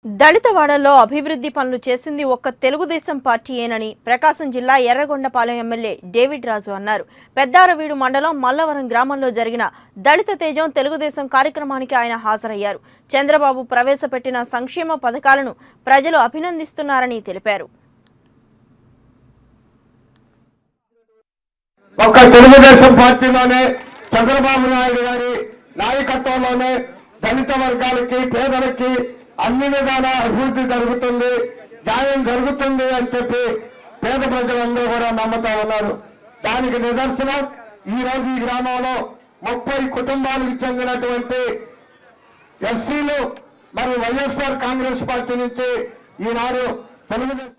దళితవాడలో అభివృద్ధి పనులు చేసింది ఒక్క తెలుగుదేశం పార్టీయేనని ప్రకాశం జిల్లా ఎర్రగొండపాలెం ఎమ్మెల్యే డేవిడ్ రాజు అన్నారు పెద్దారవీడు మండలం మల్లవరం గ్రామంలో జరిగిన దళిత తేజం తెలుగుదేశం కార్యక్రమానికి ఆయన హాజరయ్యారు చంద్రబాబు ప్రవేశపెట్టిన సంక్షేమ పథకాలను ప్రజలు అభినందిస్తున్నారని తెలిపారు ఒక్క తెలుగుదేశం పార్టీలోనే చంద్రబాబు నాయుడు గారి నాయకత్వంలోనే దళిత వర్గాలకి పేదలకి అన్ని విధాల అభివృద్ధి జరుగుతుంది న్యాయం జరుగుతుంది అని చెప్పి పేద ప్రజలందరూ కూడా నమ్ముతా ఉన్నారు దానికి నిదర్శనం ఈ రోజు ఈ గ్రామంలో ముప్పై కుటుంబాలకు చెందినటువంటి ఎస్సీలు మరి వైఎస్ఆర్ కాంగ్రెస్ పార్టీ నుంచి ఈనాడు తెలుగుదేశం